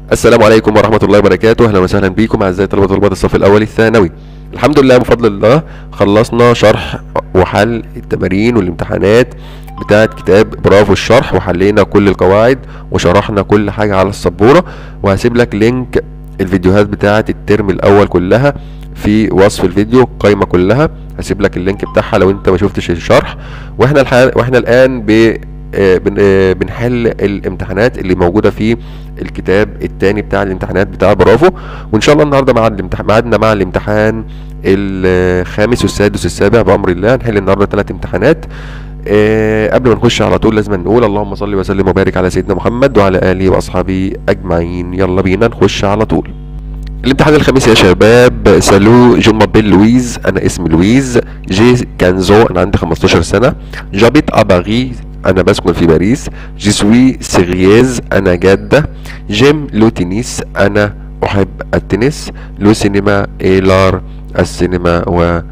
السلام عليكم ورحمة الله وبركاته أهلا وسهلا بكم أعزائي طلبة وطلبات الصف الأول الثانوي الحمد لله بفضل الله خلصنا شرح وحل التمارين والامتحانات بتاعت كتاب برافو الشرح وحلينا كل القواعد وشرحنا كل حاجة على السبورة وهسيب لك لينك الفيديوهات بتاعت الترم الأول كلها في وصف الفيديو القايمة كلها هسيب لك اللينك بتاعها لو انت ما شفتش الشرح واحنا الحال واحنا الآن ب آه، بن- آه، بنحل الامتحانات اللي موجوده في الكتاب الثاني بتاع الامتحانات بتاع برافو وان شاء الله النهارده مع الامتحان ميعادنا مع الامتحان الخامس والسادس والسابع بامر الله هنحل النهارده ثلاث امتحانات آه، قبل ما نخش على طول لازم نقول اللهم صل وسلم وبارك على سيدنا محمد وعلى اله واصحابه اجمعين يلا بينا نخش على طول الامتحان الخامس يا شباب سالو جو مابيل لويز انا اسمي لويز جي كانزو انا عندي 15 سنه جابيت اباري انا بسكن في باريس جي سوي سيرييز انا جاده جيم لو تنس انا احب التنس لو سينما ايلار السينما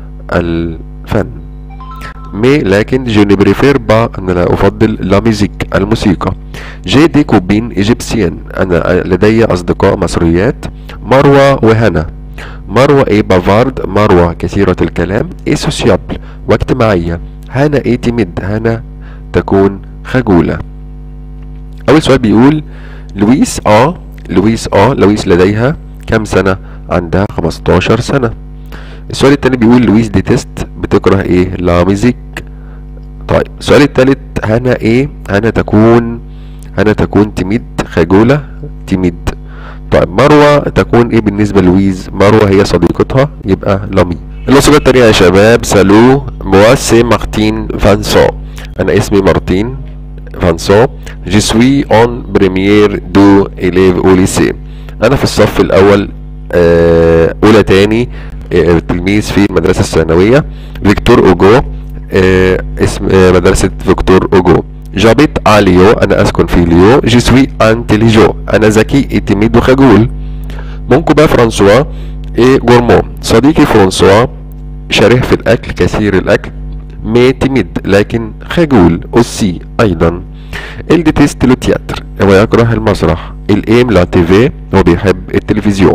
والفن مي لكن جو ني بريفير با انا لا افضل لا ميوزيك الموسيقى جي دي كوبين ايجيبسيان انا لدي اصدقاء مصريات مروة وهنا مروة ايه بافارد مروة كثيرة الكلام ايه سوسيابل واجتماعية هنا ايه تيميد هنا تكون خجولة اول سؤال بيقول لويس اه لويس اه لويس لديها كم سنة عندها 15 سنة السؤال التاني بيقول لويس دي تيست بتكره ايه لا ميوزيك طيب السؤال التالت هنا ايه هنا تكون هنا تكون تميد خجولة تميد طيب مروة تكون ايه بالنسبة لويز مروة هي صديقتها يبقى لامي الوصفة التانية يا شباب سالو موا سي مارتين فانسون انا اسمي مارتين فانسون جي سوي اون بريمير دو اليف او ليسي انا في الصف الاول آه، اولى تاني آه، تلميذ في المدرسة الثانوية فيكتور اوجو آه، اسم آه، مدرسة فيكتور اوجو جابيت à ليو انا اسكن في ليو جي سوي انتليجو انا ذكي اتميد وخجول مونكو بقى فرانسوا ايه جورمون صديقي فرانسوا شره في الاكل كثير الاكل مي تيميد لكن خجول اوسي ايضا il déteste le théâtre هو يكره المسرح الايم لا تيفي هو بيحب التلفزيون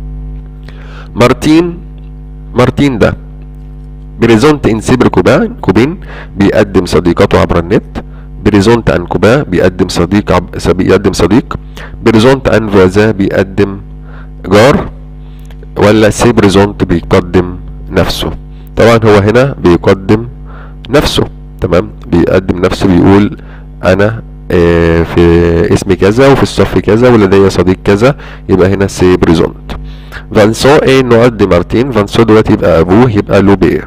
مارتين مارتين ده بريزونت ان سيبر كوبان كوبين بيقدم صديقاته عبر النت بريزونت ان كوبا بيقدم صديق عب... بيقدم صديق بريزونت ان فوازا بيقدم جار ولا سي بريزونت بيقدم نفسه طبعا هو هنا بيقدم نفسه تمام بيقدم نفسه بيقول انا آه، في اسمي كذا وفي الصف كذا ولدي صديق كذا يبقى هنا سي بريزونت فانسون ايه نوع دي مارتين فانسون دلوقتي يبقى ابوه يبقى لوبير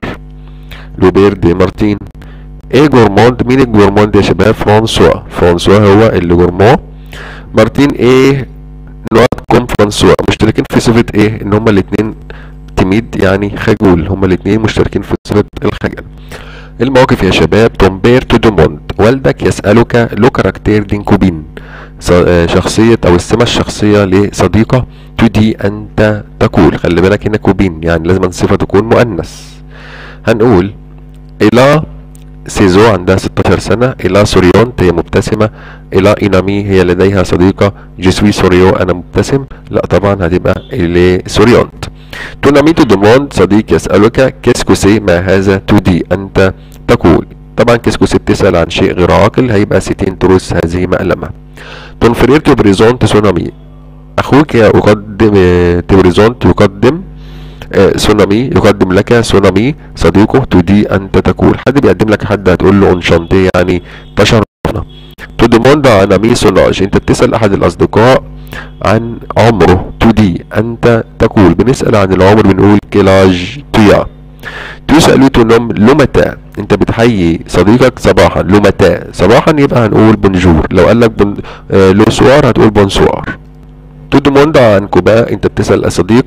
لوبير دي مارتين ايه جورموند مين الجورموند يا شباب فرانسوا فرانسوا هو اللي جورمون مارتين ايه نوع كوم فرانسوا مشتركين في صفة ايه ان هما الاتنين تميد يعني خجول هما الاتنين مشتركين في صفة الخجل المواقف يا شباب تومبير تو دوموند والدك يسألك لو كاركتير دين كوبين ص- آه، شخصية أو السمة الشخصية لصديقة تدي أنت تقول خلي بالك هنا كوبين يعني لازم الصفة تكون مؤنث هنقول إلى سيزو عندها 16 سنة إلى سوريونت هي مبتسمة إلى إينامي هي لديها صديقة جسوي سوريو أنا مبتسم لا طبعا هتبقى إلي سوريونت تونامي تو دوموند صديق يسألك كيسكو سي ما هذا تودي أنت تقول طبعا كيسكو سي بتسأل عن شيء غير عاقل هيبقى سيتين تروس هذه مقلمة تونفريرتو بريزونت سونامي أخوك يقدم تبريزونت يقدم آه، سونامي يقدم لك سونامي صديقه تودي أنت تقول حد بيقدم لك حد هتقول له اونشانتي يعني تشرفنا تو دوموند عن امي سوناج انت بتسأل احد الاصدقاء عن عمره تودي انت تقول بنسأل عن العمر بنقول كيلاج تويا تسأل تنم لو متى انت بتحيي صديقك صباحا لو متى صباحا يبقى هنقول بونجور لو قال لك بن... آه لو سوار هتقول بونسوار تو دوموند عن كوبا انت بتسأل الصديق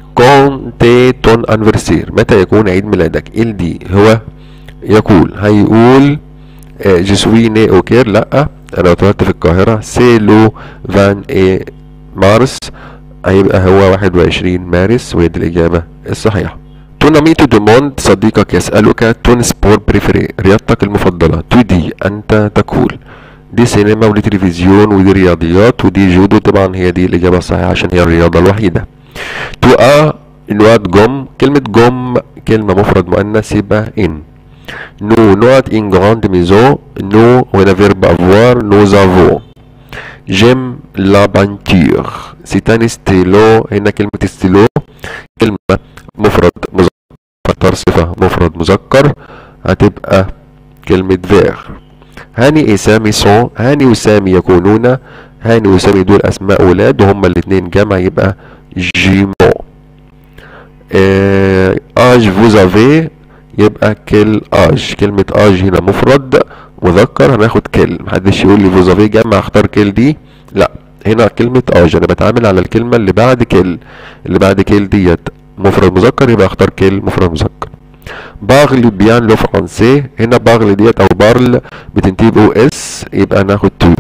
كونتي تون انفرسير متى يكون عيد ميلادك ال دي هو يقول هيقول آه، جسوي ني اوكير لا انا اتولدت في القاهرة سيلو فان اي مارس هيبقى هو 21 مارس وهي دي الإجابة الصحيحة توناميتو دوموند صديقك يسألك تون سبور بريفري رياضتك المفضلة تودي أنت تقول دي سينما ودي تلفزيون ودي رياضيات ودي جودو طبعا هي دي الإجابة الصحيحة عشان هي الرياضة الوحيدة تو ا الواد جم كلمة جم كلمة مفرد مؤنث يبقى إن نو نقعد إن جراند ميزون نو هنا فيرب افوار نوز افو جيم لا بانتور سي ان ستيلو هنا كلمة ستيلو كلمة مفرد مذكر صفة مفرد مذكر هتبقى كلمة فير هاني وسامي سون هاني وسامي يكونون هاني وسامي دول اسماء ولاد وهما الاتنين جمع يبقى جيمو اج فوز افي يبقى كل اج كلمة اج هنا مفرد مذكر هناخد كل محدش يقول لي فوز افي جمع اختار كل دي لا هنا كلمة اج انا بتعامل على الكلمة اللي بعد كل اللي بعد كل ديت مفرد مذكر يبقى اختار كل مفرد مذكر بارل بيان لو فرنسي هنا بارل ديت او بارل بتنتهي باو اس يبقى ناخد تو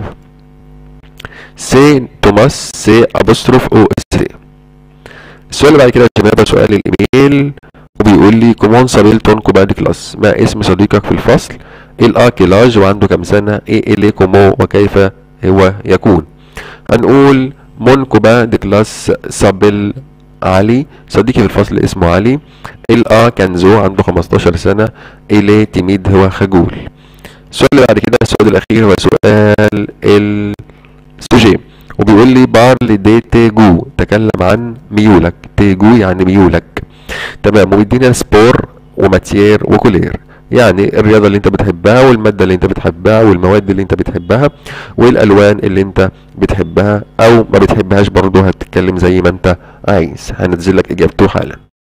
سي توماس سي ابوستروف او اس سي السؤال اللي بعد كده يا شباب سؤال الايميل وبيقول لي كومون سابيلتون كوباد كلاس ما اسم صديقك في الفصل ايه الاكيلاج وعنده كام سنه ايه الي كومو وكيف هو يكون هنقول مون كوبا دي كلاس سابيل علي صديقي في الفصل اسمه علي الآ كنزو عنده 15 سنة إلي تيميد هو خجول السؤال اللي بعد كده السؤال الأخير هو سؤال السوجي وبيقول لي بارل دي تيجو تكلم عن ميولك تيجو يعني ميولك تمام ويدينا سبور وماتيير وكولير يعني الرياضة اللي انت بتحبها والمادة اللي انت بتحبها والمواد اللي انت بتحبها والالوان اللي انت بتحبها او ما بتحبهاش برضه هتتكلم زي ما انت عايز هننزل لك اجابته حالا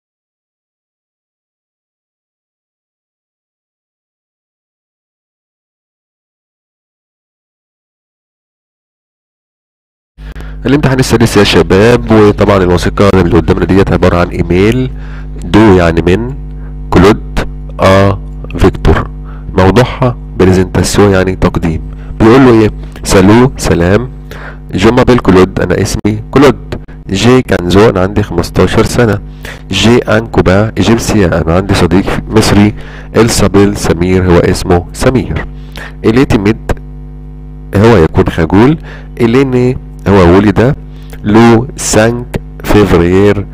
الامتحان السادس يا شباب وطبعا الوثيقة اللي قدامنا ديت عبارة عن ايميل دو يعني من كلود ا فيكتور موضوعها بريزنتاسيون يعني تقديم بيقول له ايه سالو سلام جو مابيل كلود انا اسمي كلود جي كانزو انا عندي 15 سنة جي ان كوبا ايجيبسيا انا عندي صديق مصري الصابيل سمير هو اسمه سمير اليتيميد هو يكون خجول اليني هو ولد لو 5 فيفرير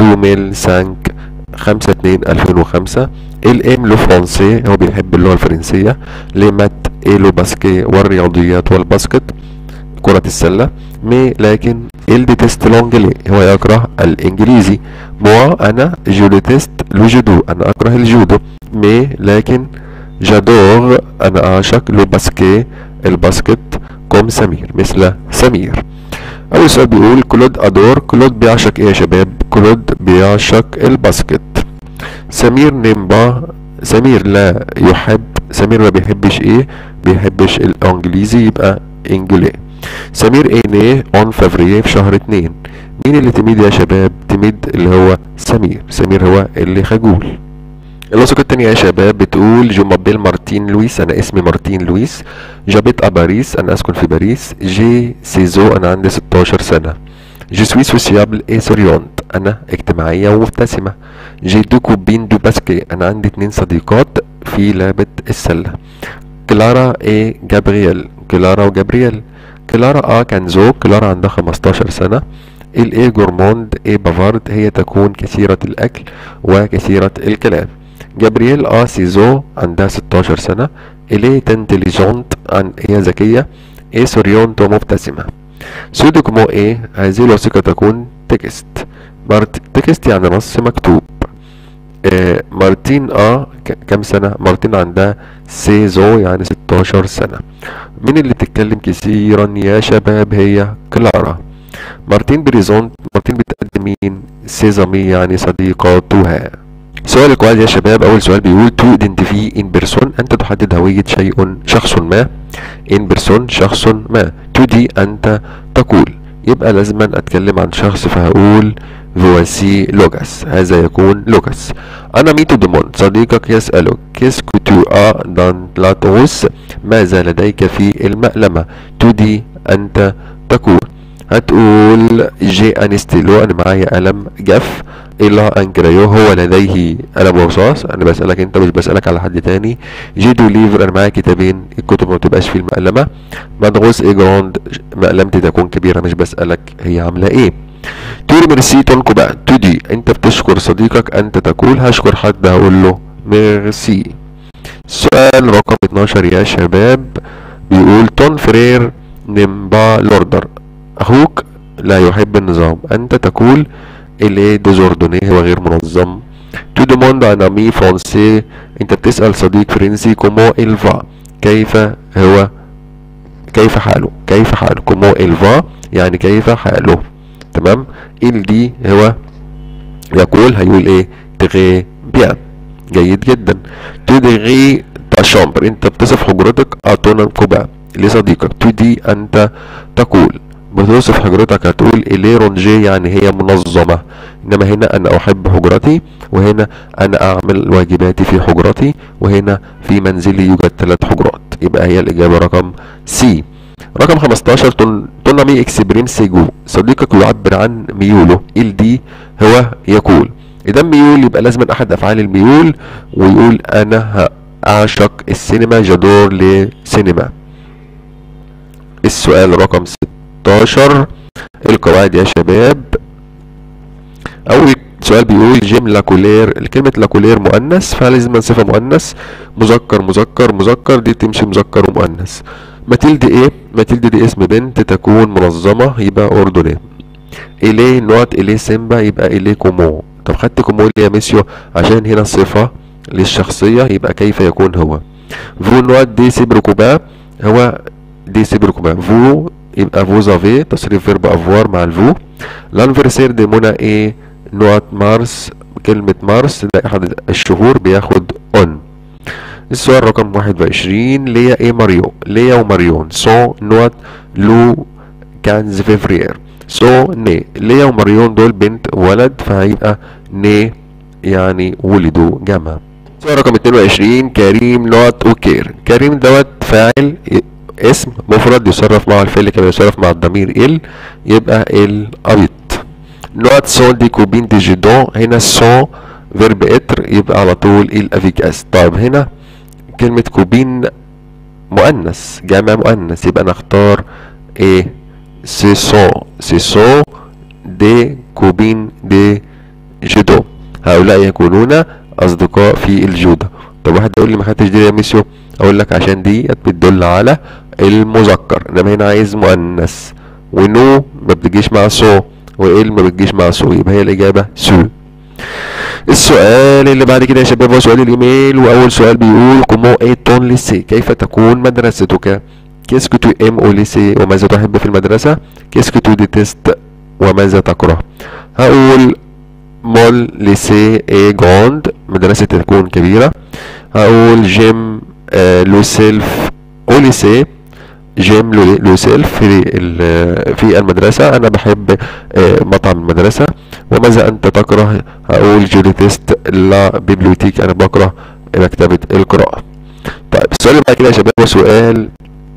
2005 5 2 2005 الام لو فرنسي هو بيحب اللغة الفرنسية لي مات اي لو باسكي والرياضيات والباسكت كرة السلة مي لكن il déteste l'anglais هو يكره الانجليزي موا انا جو déteste لو جودو انا اكره الجودو مي لكن جادور انا اعشق لو باسكي الباسكت كوم سمير مثل سمير اول سؤال بيقول كلود ادور كلود بيعشق ايه يا شباب كلود بيعشق الباسكت سمير نيمبا سمير لا يحب سمير ما بيحبش ايه بيحبش الانجليزي يبقى انجلي سمير اينيه اون فevrier في شهر اتنين مين اللي تميد يا شباب تميد اللي هو سمير سمير هو اللي خجول الوثيقة التانية يا شباب بتقول جو مابيل مارتين لويس أنا اسمي مارتين لويس جابيت أ باريس أنا أسكن في باريس جي سيزو أنا عندي 16 سنة جي سوي سوسيابل اي سوريونت أنا اجتماعية ومبتسمة جي دو كوبين دو باسكي أنا عندي اتنين صديقات في لعبة السلة كلارا اي جابرييل كلارا وجابرييل كلارا ا كانزو كلارا عندها 15 سنة الاي جورموند اي بافارد هي تكون كثيرة الأكل وكثيرة الكلام جابرييل ا سيزو عندها 16 سنة إليه تنتليجونت عن هي ذكية اي سوريونت ومبتسمة سودوكمو ايه هذه الوثيقة تكون تكست مارت تكست يعني نص مكتوب آه مارتين اه كم سنة مارتين عندها سيزو يعني 16 سنة مين اللي بتتكلم كثيرا يا شباب هي كلارا مارتين بريزونت مارتين بتقدم مين سيزامي يعني صديقاتها سؤال القواعد يا شباب اول سؤال بيقول تو ايدنتيفي ان بيرسون انت تحدد هوية شيء شخص ما ان بيرسون شخص ما تو دي انت تقول يبقى لازما اتكلم عن شخص فهقول فواسي لوكاس هذا يكون لوكاس انا ميتو دومون صديقك يسألك كيسكو تو ا دان لاتوس ماذا لديك في المألمة تو دي انت تقول هتقول جي انستيلو انا معايا قلم جاف إلى أن كرايو هو لديه قلم رصاص أنا بسألك أنت مش بسألك على حد تاني جيدو ليفر أنا معايا كتابين الكتب ما بتبقاش فيه المقلمة مدغوس إيه جراند مقلمتي تكون كبيرة مش بسألك هي عاملة إيه تقول ميرسي تونكو بقى تدي أنت بتشكر صديقك أنت تقول هشكر حد هقول له ميرسي سؤال رقم 12 يا شباب بيقول تون فرير نمبا لوردر أخوك لا يحب النظام أنت تقول إليه ديزوردوني هو غير منظم تو دوموند ان امي فرونسي انت بتسأل صديق فرنسي كومو إلفا كيف هو كيف حاله كيف حاله كومو إلفا يعني كيف حاله تمام إل دي هو يقول هيقول ايه تغي بيان جيد جدا تدغي تا شامبر انت بتصف حجرتك اتونا كوبا لصديقك تدي انت تقول بتوصف حجرتك هتقول إليه رونجي يعني هي منظمة إنما هنا أنا أحب حجرتي وهنا أنا أعمل واجباتي في حجرتي وهنا في منزلي يوجد ثلاث حجرات يبقى هي الإجابة رقم سي رقم 15 تونامي اكسبريم سيجو صديقك يعبر عن ميوله ال دي هو يقول إذا ميول يبقى لازم أحد أفعال الميول ويقول أنا أعشق السينما جدور لسينما السؤال رقم 16 القواعد يا شباب اول سؤال بيقول جيم لاكولير كلمة لاكولير مؤنث فلازم صفة مؤنث مذكر مذكر مذكر دي تمشي مذكر ومؤنث ماتيلد ايه ماتيلد دي اسم بنت تكون منظمة يبقى اردني اليه نوت اليه سيمبا يبقى اليه كومو طب خدت كومو ليه يا ميسيو عشان هنا صفة للشخصية يبقى كيف يكون هو فو نوت دي سيبركوبا هو دي سيبركوبا فو يبقى فوز افي تصريف فيرب افوار مع الفو لانفرسير دي منى ايه نوت مارس كلمة مارس ده احد الشهور بياخد اون السؤال رقم واحد وعشرين ليا ايه ماريو ليا وماريون سو نوت لو كانز فيفرير سو ني ليا وماريون دول بنت وولد فهيبقى ني يعني ولدوا جمع السؤال رقم 22 كريم نوت وكير كريم دوت فاعل اسم مفرد يصرف مع الفعل كما يصرف مع الضمير ال يبقى الابيض نوت سون دي كوبين دي جيدون هنا سون فيرب اتر يبقى على طول الافيكاس طيب هنا كلمة كوبين مؤنث جمع مؤنث يبقى نختار ايه سي سون سي سون دي كوبين دي جيدو هؤلاء يكونون اصدقاء في الجودة طب واحد يقول لي ما خدتش دي يا ميسيو اقول لك عشان دي بتدل على المذكر انما هنا عايز مؤنث ونو ما بتجيش مع سو وال ما بتجيش مع سو يبقى هي الاجابه سو السؤال اللي بعد كده يا شباب هو سؤال الايميل واول سؤال بيقول كومو اي تون ليسي كيف تكون مدرستك كيسكو تو ام او ليسي وماذا تحب في المدرسه كيسكو تو ديتست وماذا تكره هقول مول ليسي اي جراند مدرسه تكون كبيره هقول جيم آه لو سيلف او ليسي جيم لو سيلف في في المدرسة أنا بحب مطعم المدرسة وماذا أنت تكره هقول جوليتست لا بيبليوتيك أنا بكره مكتبة القراءة طيب السؤال اللي بعد كده يا شباب هو سؤال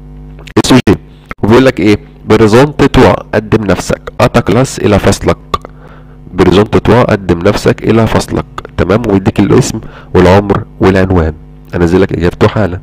السوجي وبيقول لك إيه بريزونت توا قدم نفسك أعطى كلاس إلى فصلك بريزونت توا قدم نفسك إلى فصلك تمام ويديك الاسم والعمر والعنوان أنزل لك إجابته حالا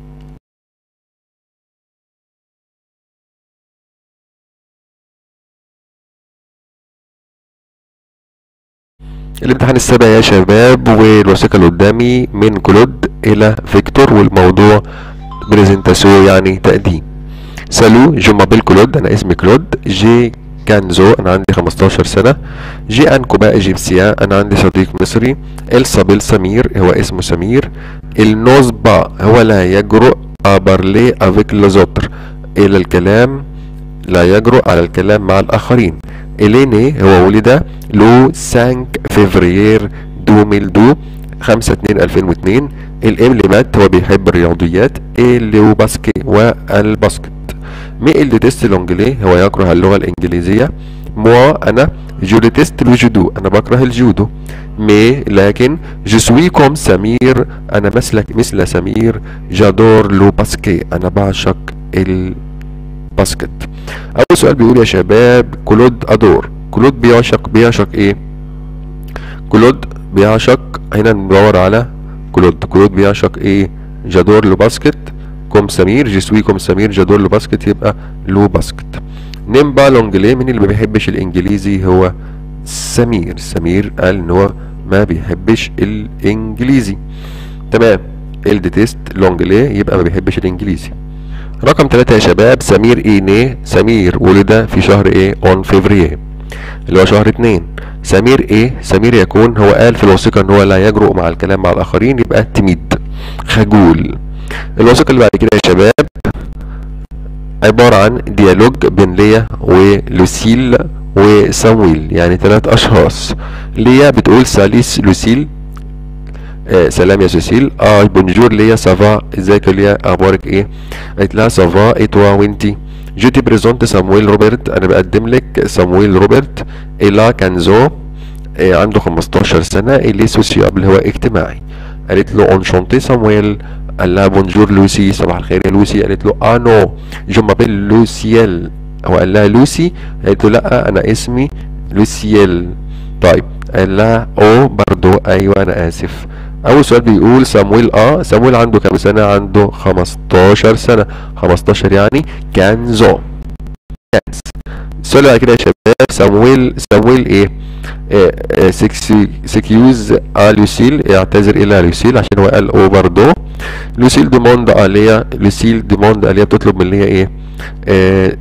الامتحان السابع يا شباب والوثيقة اللي قدامي من كلود إلى فيكتور والموضوع بريزنتاسيو يعني تقديم سالو جو مابيل كلود أنا اسمي كلود جي كانزو أنا عندي 15 سنة جي أن كوبا إيجيبسيا أنا عندي صديق مصري إلصابيل سمير هو اسمه سمير النوز با هو لا يجرؤ أبارلي أفيك لوزوتر إلى الكلام لا يجرؤ على الكلام مع الآخرين إليني هو ولد لو 5 فيفرير 2002 5 2 2002 الام اللي مات هو بيحب الرياضيات اللي باسكي والباسكت مي اللي تيست لونجلي هو يكره اللغة الإنجليزية موا أنا جو ديتست لو جودو أنا بكره الجودو مي لكن جو سوي كوم سمير أنا مثلك مثل سمير جادور لو باسكي أنا بعشق الباسكت أول سؤال بيقول يا شباب كلود أدور كلود بيعشق بيعشق إيه كلود بيعشق هنا ندور على كلود كلود بيعشق ايه جادور لو باسكت كوم سمير جسوي كوم سمير جادور لو باسكت يبقى لو باسكت نيم با لونجلي مين اللي ما بيحبش الانجليزي هو سمير سمير قال ان هو ما بيحبش الانجليزي تمام الديتيست لونجلي يبقى ما بيحبش الانجليزي رقم ثلاثة يا شباب سمير ايني سمير ولد في شهر ايه اون فيفرييه اللي هو شهر اتنين سمير ايه سمير يكون هو قال في الوثيقة ان هو لا يجرؤ مع الكلام مع الاخرين يبقى تميد خجول الوثيقة اللي بعد كده يا شباب عبارة عن ديالوج بين ليا ولوسيل وسامويل يعني ثلاث اشخاص ليا بتقول ساليس لوسيل آه سلام يا سوسيل اه بونجور ليا سافا ازيك يا ليا اخبارك ايه قالت لها سافا ايه توا وانتي جو تي بريزونت سامويل روبرت انا بقدم لك سامويل روبرت إلا كانزو آه عنده 15 سنة اللي سوسيابل هو اجتماعي قالت له انشونتي سامويل قال لها بونجور لوسي صباح الخير يا لوسي قالت له اه نو جو مابيل لوسيال هو قال لها لوسي قالت له لا انا اسمي لوسيال طيب قال لها او برضو ايوه انا اسف اول سؤال بيقول سامويل اه سامويل عنده كام سنة عنده 15 سنة 15 يعني كانزو كانز السؤال اللي بعد كده يا شباب سامويل سامويل ايه آه، آه، سكسي- سكيوز ا لوسيل يعتذر الى لوسيل عشان هو قال او برضو لوسيل ديموند اليا لوسيل ديموند اليا بتطلب من اللي هي ايه آه،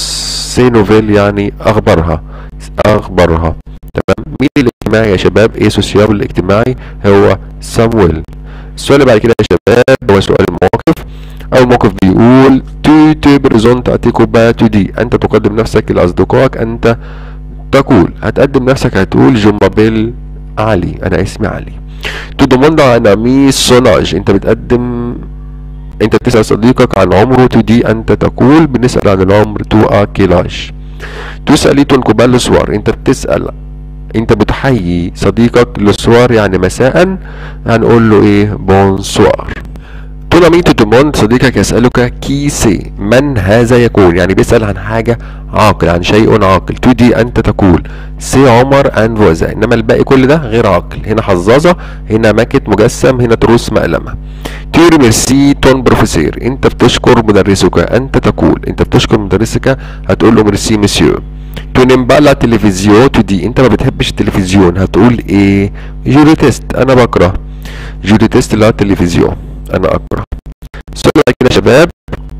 سي نوفيل يعني اخبارها اخبارها تمام مين الاجتماعي يا شباب ايه سوسيابل الاجتماعي هو سامويل السؤال اللي بعد كده يا شباب هو سؤال المواقف اول موقف بيقول تو تو بريزونت اتيكو با تو دي انت تقدم نفسك لاصدقائك انت تقول هتقدم نفسك هتقول جومابيل علي انا اسمي علي تو دوموند عن امي سوناج انت بتقدم انت بتسأل صديقك عن عمره تو دي انت تقول بنسأل عن العمر تو اكيلاج تسألي تنكبال لسوار انت بتسأل انت بتحيي صديقك لسوار يعني مساء هنقول له ايه بونسوار طول ميت دوموند صديقك يسألك كي سي من هذا يكون يعني بيسأل عن حاجة عاقل عن شيء عاقل تو دي انت تقول سي عمر ان فوزا انما الباقي كل ده غير عاقل هنا حظاظة هنا ماكت مجسم هنا تروس مقلمة تير ميرسي تون بروفيسير انت بتشكر مدرسك انت تقول انت بتشكر مدرسك هتقول له ميرسي مسيو تونمبالا تلفزيون تو دي انت ما بتحبش التلفزيون هتقول ايه جودي تيست انا بكره جودي تيست اللي هو التلفزيون انا اكره السؤال اللي بعد كده يا شباب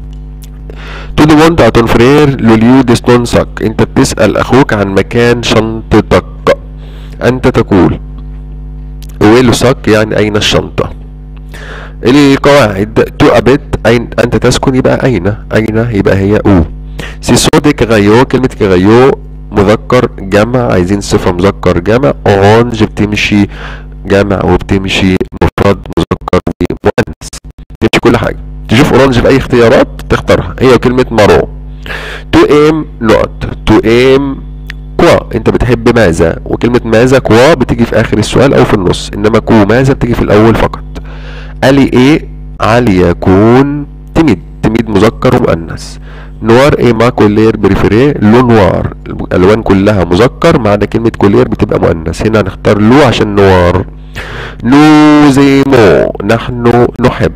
تو دي وانت اتون فرير لوليو ديستون ساك انت بتسأل اخوك عن مكان شنطتك انت تقول ويلو ساك يعني اين الشنطة القواعد تو ابيت اين انت تسكن يبقى اين اين يبقى هي او سي صودي كغيو كلمة كغيو مذكر جمع عايزين صفة مذكر جمع اورانج بتمشي جمع وبتمشي مفرد مذكر ومؤنث تمشي كل حاجة تشوف اورانج في اي اختيارات تختارها هي كلمة مارو تو ايم نقط تو ايم كوا انت بتحب ماذا وكلمة ماذا كوا بتيجي في اخر السؤال او في النص انما كو ماذا بتيجي في الاول فقط علي ايه علي يكون تميد تميد مذكر ومؤنث نوار ايه ما كولير بريفيري لو نوار الالوان كلها مذكر ما عدا كلمة كولير بتبقى مؤنث هنا هنختار لو عشان نوار نوزيمو نحن نحب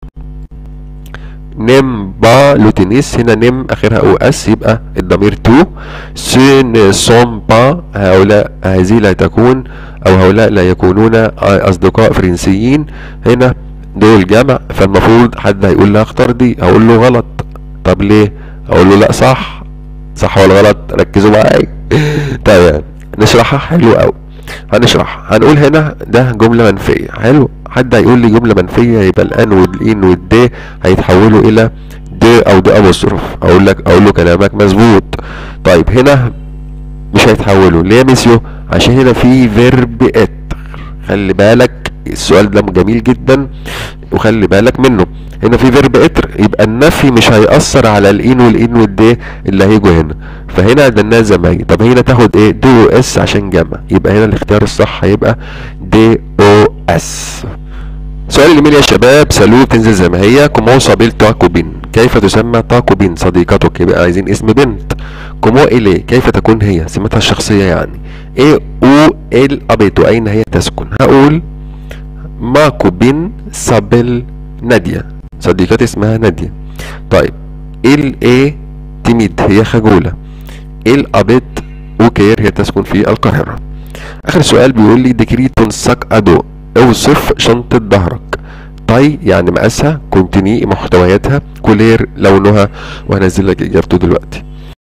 نم با لوتينيس هنا نم اخرها او اس يبقى الضمير تو سن سون با هؤلاء هذه لا تكون او هؤلاء لا يكونون اصدقاء فرنسيين هنا دول جمع فالمفروض حد هيقول لها اختار دي اقول له غلط طب ليه اقول له لا صح صح ولا غلط ركزوا معايا طيب نشرحها حلو قوي هنشرح هنقول هنا ده جملة منفية حلو حد هيقول لي جملة منفية يبقى الان والان والدي هيتحولوا الى دي او دي ابوستروف اقول لك اقول له كلامك مظبوط طيب هنا مش هيتحولوا ليه يا ميسيو عشان هنا في فيرب اتر خلي بالك السؤال ده جميل جدا وخلي بالك منه هنا في فيرب اتر يبقى النفي مش هيأثر على الان والان والدي اللي هيجوا هنا فهنا عدلناها زمايل طب هنا تاخد ايه دي او اس عشان جمع يبقى هنا الاختيار الصح هيبقى دي او اس سؤال الايميل يا شباب سالوه بتنزل زي ما هي كومو صابيل تاكو بين كيف تسمى تاكو بين صديقتك يبقى عايزين اسم بنت كومو إلي كيف تكون هي سمتها الشخصية يعني ايه او ال ابيتو اين هي تسكن هقول ماكو بين صابيل نادية صديقتي اسمها نادية طيب ال ايه تيميد هي خجولة ال ابيت وكير هي تسكن في القاهرة اخر سؤال بيقول لي ديكريتون ساك ادو اوصف شنطة ظهرك طي يعني مقاسها كونتيني محتوياتها كولير لونها وهنزل لك اجابته دلوقتي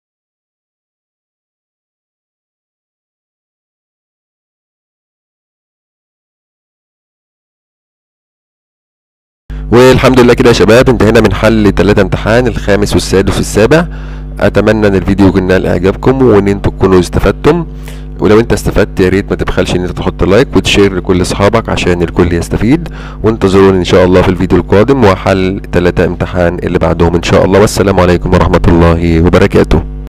والحمد لله كده يا شباب انتهينا من حل ثلاثة امتحان الخامس والسادس والسابع اتمنى ان الفيديو يكون نال اعجابكم وان انتوا تكونوا استفدتم ولو انت استفدت يا ريت ما تبخلش ان انت تحط لايك وتشير لكل اصحابك عشان الكل يستفيد وانتظروني ان شاء الله في الفيديو القادم وحل ثلاثة امتحان اللي بعدهم ان شاء الله والسلام عليكم ورحمة الله وبركاته